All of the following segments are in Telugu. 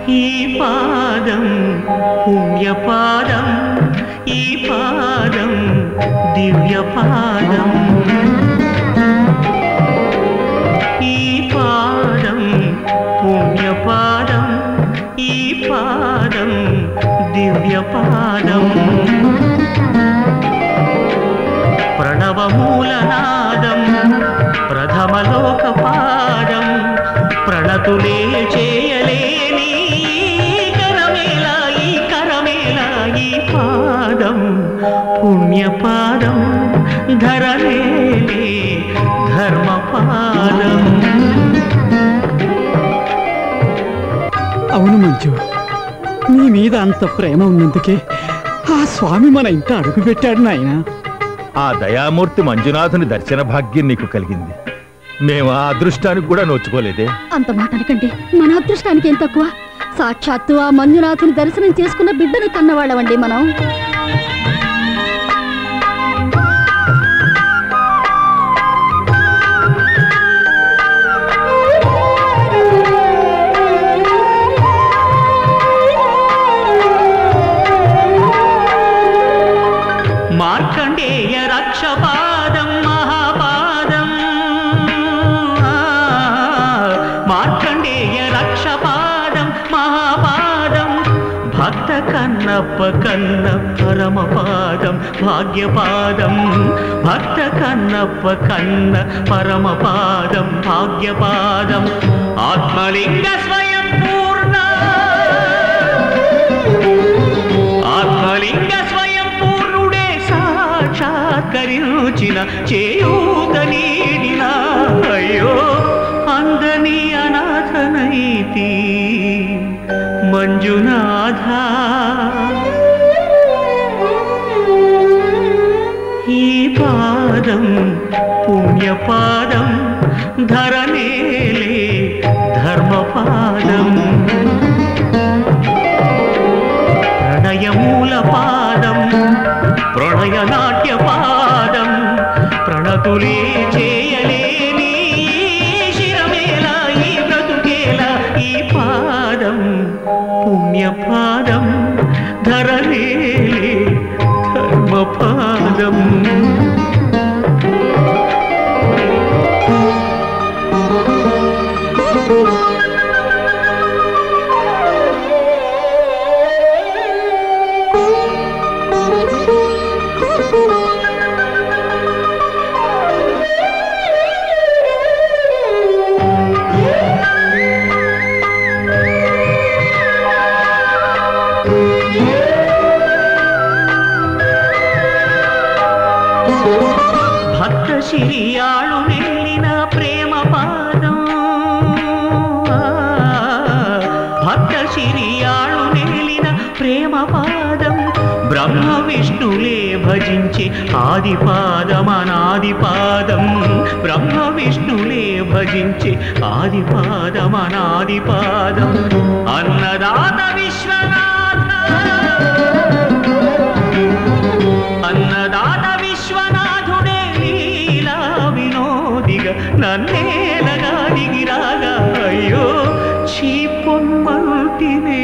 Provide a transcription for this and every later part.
ఈ పాదం పుణ్యపాదం ఈ పాదం దివ్య పాదం ఈ పాదం పుణ్యపాదం ఈ పాదం దివ్య పాదం ప్రణవమూలనాదం ప్రథమలోక పాదం ప్రణతులే చేయలేని కరమేళ ఈ కరమేళ ఈ పాదం పుణ్యపాదం ధరలేలే ధర్మపాదం అవును మంజు నీ మీద అంత ప్రేమ ఉన్నందుకే ఆ స్వామి మన ఇంట అడుగు పెట్టాడు నాయనా ఆ దయామూర్తి మంజునాథుని దర్శన భాగ్యం నీకు కలిగింది మేము ఆ అదృష్టానికి కూడా నోచుకోలేదే అంత మాట అనకండి మన అదృష్టానికి ఏం తక్కువ సాక్షాత్తు ఆ మంజునాథుని దర్శనం చేసుకున్న బిడ్డను కన్నవాళ్ళమండి మనం మార్కండేయ రక్షపాదం మహాపాదం ఆ, మార్కండేయ రక్షపాదం మహాపాదం భక్త కన్నప్ప కన్న పరమపాదం భాగ్యపాదం భక్త కన్నప్ప కన్న పరమపాదం భాగ్యపాదం ఆత్మలింగ స్వయం పూర్ణ ఆత్మలింగ స్వయం పూర్ణుడే సాక్షాత్కరించిన చేయూత నీడిన అయ్యో అందని అనాథనైతి మంజునాథ ఈ పాదం పుణ్యపాదం ధరనేలే ధర్మపాదం ప్రణయమూల పాదం ప్రణయ నాట్య పాదం ప్రణతులే చేయలేని శిరమేల ఈ బ్రతుకేల ఈ పాదం పుణ్యపాదం ధరలేలే ధర్మపాదం భక్త శిరియాళు నెల్లిన ప్రేమ పాదం ఆ, భక్త శిరియాళు నెల్లిన ప్రేమ పాదం బ్రహ్మ విష్ణులే భజించే ఆది పాదం అనాది పాదం బ్రహ్మ విష్ణులే భజించే ఆది పాదం అనాది పాదం అన్నదాత విశ్వనాథ అన్నదాత విశ్వనాథుడే లీలా వినోదిగా నన్నేలగా దిగిరాగా అయ్యో చీ పొన్మంటినే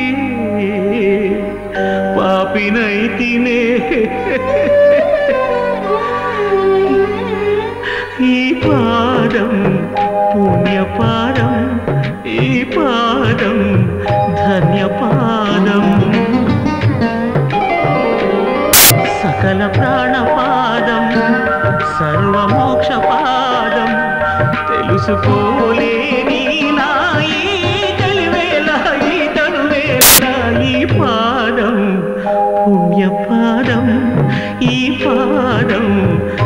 పాపినైతినే ఈ పాదం పుణ్యపాదం ఈ పాదం ధన్యపాదం సకల ప్రాణపాదం సర్వమోక్ష పాదం తెలుసుకోలేని నా ఈ తెలివేల ఈ తనువేల ఈ పాదం పుణ్యపాదం ఈ పాదం